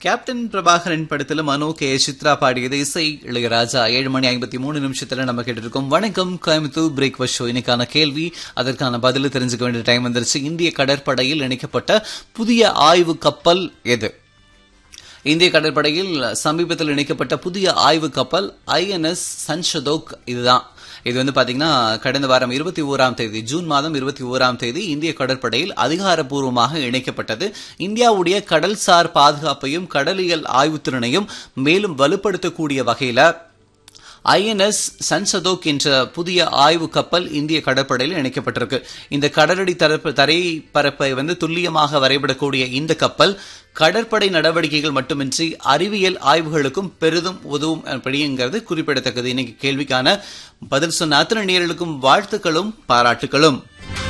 captain Prabhakaran படத்துல மனோ K Chitra பாடியது இசை இளையராஜா ஏழு மணி ஐம்பத்தி மூணு நிமிஷத்துல நம்ம கேட்டிருக்கோம் வணக்கம் கோயம்புத்தூர் பிரேக்ஃபாஸ்ட் ஷோ இன்னைக்கான கேள்வி அதற்கான பதில் தெரிஞ்சுக்க வேண்டிய டைம் வந்துருச்சு இந்திய கடற்படையில் இணைக்கப்பட்ட புதிய ஆய்வு கப்பல் எது இந்திய கடற்படையில் சமீபத்தில் இணைக்கப்பட்ட புதிய ஆய்வு கப்பல் ஐஎன்எஸ் சன்ஷதோக் இதுதான் இது வந்து பாத்தீங்கன்னா கடந்த வாரம் இருபத்தி ஓராம் தேதி ஜூன் மாதம் இருபத்தி ஓராம் தேதி இந்திய கடற்படையில் அதிகாரப்பூர்வமாக இணைக்கப்பட்டது இந்தியாவுடைய கடல்சார் பாதுகாப்பையும் கடலியல் ஆய்வுத்திறனையும் மேலும் வலுப்படுத்தக்கூடிய வகையில ஐஎன்எஸ் சன்சதோக் என்ற புதிய ஆய்வு கப்பல் இந்திய கடற்படையில் இணைக்கப்பட்டிருக்கு இந்த கடலடி தரப்பு தரைப்பரப்பை வந்து துல்லியமாக வரைபடக்கூடிய இந்த கப்பல் கடற்படை நடவடிக்கைகள் மட்டுமின்றி அறிவியல் ஆய்வுகளுக்கும் பெரிதும் உதவும் அப்படிங்கிறது குறிப்பிடத்தக்கது இன்னைக்கு கேள்விக்கான பதில் சொன்ன அத்தனை நேர்களுக்கும் வாழ்த்துக்களும் பாராட்டுகளும்